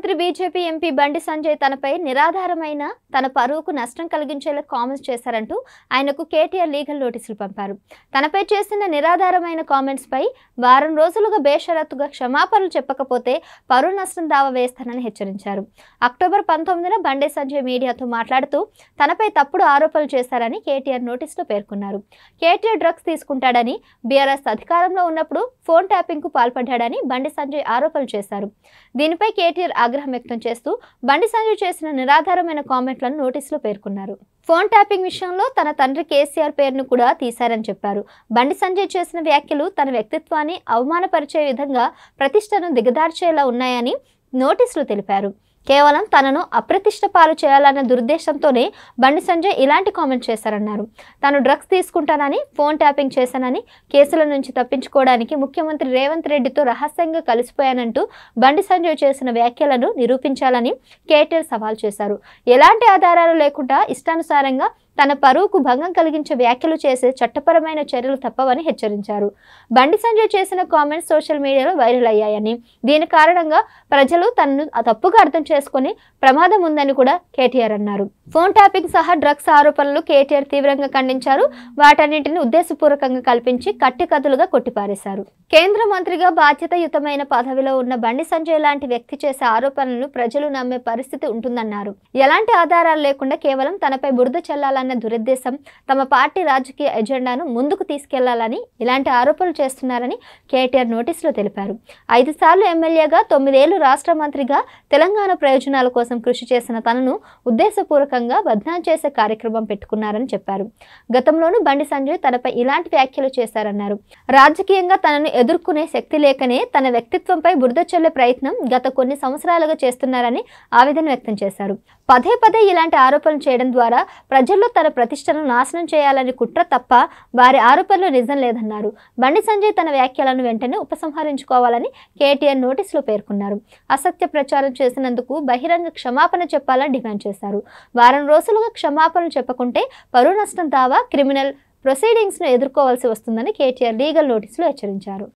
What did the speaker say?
మంత్రి BJP MP బండి సంజయ్ తనపై నిరాధారమైన తన పరువుకు నష్టం కలిగించేలా కామెంట్స్ చేశారంటూ ఆయనకు కేటీఆర్ లీగల్ నోటీసులు పంపారు తనపై చేసిన నిరాధారమైన కామెంట్స్ పై వారం రోజులుగా బేషరతుగా క్షమాపణలు చెప్పకపోతే పరువు నష్టం దావా వేస్తానని హెచ్చరించారు అక్టోబర్ పంతొమ్మిదిన బండి సంజయ్ మీడియాతో మాట్లాడుతూ తనపై తప్పుడు ఆరోపణలు చేశారని కేటీఆర్ నోటీసులో పేర్కొన్నారు కేటీఆర్ డ్రగ్స్ తీసుకుంటాడని బీఆర్ఎస్ అధికారంలో ఉన్నప్పుడు ఫోన్ ట్యాపింగ్కు పాల్పడ్డాడని బండి సంజయ్ ఆరోపణలు చేశారు దీనిపై కేటీఆర్ ఆగ్రహం వ్యక్తం చేస్తూ బండి సంజయ్ చేసిన నిరాధారమైన కామెంట్లను నోటీసులో పేర్కొన్నారు ఫోన్ ట్యాపింగ్ విషయంలో తన తండ్రి కేసీఆర్ పేరును కూడా తీశారని చెప్పారు బండి సంజయ్ చేసిన వ్యాఖ్యలు తన వ్యక్తిత్వాన్ని అవమానపరిచే విధంగా ప్రతిష్టను దిగదార్చేలా ఉన్నాయని నోటీసులు తెలిపారు కేవలం తనను అప్రతిష్ట పాలు చేయాలన్న దురుద్దేశంతోనే బండి సంజయ్ ఇలాంటి కామెంట్ చేశారన్నారు తాను డ్రగ్స్ తీసుకుంటానని ఫోన్ ట్యాపింగ్ చేశానని కేసుల నుంచి తప్పించుకోవడానికి ముఖ్యమంత్రి రేవంత్ రెడ్డితో రహస్యంగా కలిసిపోయానంటూ బండి సంజయ్ చేసిన వ్యాఖ్యలను నిరూపించాలని కేటీఆర్ సవాల్ చేశారు ఎలాంటి ఆధారాలు లేకుండా ఇష్టానుసారంగా తన పరువుకు భంగం కలిగించే వ్యాఖ్యలు చేసే చట్టపరమైన చర్యలు తప్పవని హెచ్చరించారు బండి సంజయ్ చేసిన కామెంట్స్ సోషల్ మీడియాలో వైరల్ అయ్యాయని దీని కారణంగా ప్రజలు తనను తప్పుగా అర్థం చేసుకుని ప్రమాదం ఉందని కూడా కేటీఆర్ అన్నారు ఫోన్ ట్యాపింగ్ సహా డ్రగ్స్ ఆరోపణలు కేటీఆర్ తీవ్రంగా ఖండించారు వాటన్నింటిని ఉద్దేశపూర్వకంగా కల్పించి కట్టికథలుగా కొట్టిపారేశారు కేంద్ర మంత్రిగా బాధ్యతయుతమైన పదవిలో ఉన్న బండి సంజయ్ లాంటి వ్యక్తి చేసే ఆరోపణలను ప్రజలు నమ్మే పరిస్థితి ఉంటుందన్నారు ఎలాంటి ఆధారాలు లేకుండా కేవలం తనపై బురద చల్లాలన్న దురుద్దేశం తమ పార్టీ రాజకీయ ఎజెండాను ముందుకు తీసుకెళ్లాలని ఇలాంటి ఆరోపణలు చేస్తున్నారని కేటీఆర్ నోటీసులో తెలిపారు ఐదు సార్లు ఎమ్మెల్యేగా తొమ్మిదేళ్లు రాష్ట్ర మంత్రిగా తెలంగాణ ప్రయోజనాల కోసం కృషి చేసిన తనను ఉద్దేశపూర్వకంగా బద్నాం చేసే కార్యక్రమం పెట్టుకున్నారని చెప్పారు గతంలోనూ బండి సంజయ్ తనపై ఇలాంటి వ్యాఖ్యలు చేశారన్నారు రాజకీయంగా తనను ఎదుర్కొనే శక్తి లేకనే తన వ్యక్తిత్వంపై బురద చల్లే ప్రయత్నం గత కొన్ని సంవత్సరాలుగా చేస్తున్నారని ఆవేదన వ్యక్తం చేశారు పదే పదే ఇలాంటి ఆరోపణలు చేయడం ద్వారా ప్రజల్లో తన ప్రతిష్టను నాశనం చేయాలని కుట్ర తప్ప వారి ఆరోపణలు నిజం లేదన్నారు బండి సంజయ్ తన వ్యాఖ్యలను వెంటనే ఉపసంహరించుకోవాలని కేటీఆర్ నోటీసులో పేర్కొన్నారు అసత్య ప్రచారం చేసినందుకు బహిరంగ క్షమాపణ చెప్పాలని డిమాండ్ చేశారు వారం రోజులుగా క్షమాపణలు చెప్పకుంటే పరువు నష్టం దావా క్రిమినల్ ప్రొసీడింగ్స్ను ఎదుర్కోవాల్సి వస్తుందని కేటీఆర్ లీగల్ నోటీసులో హెచ్చరించారు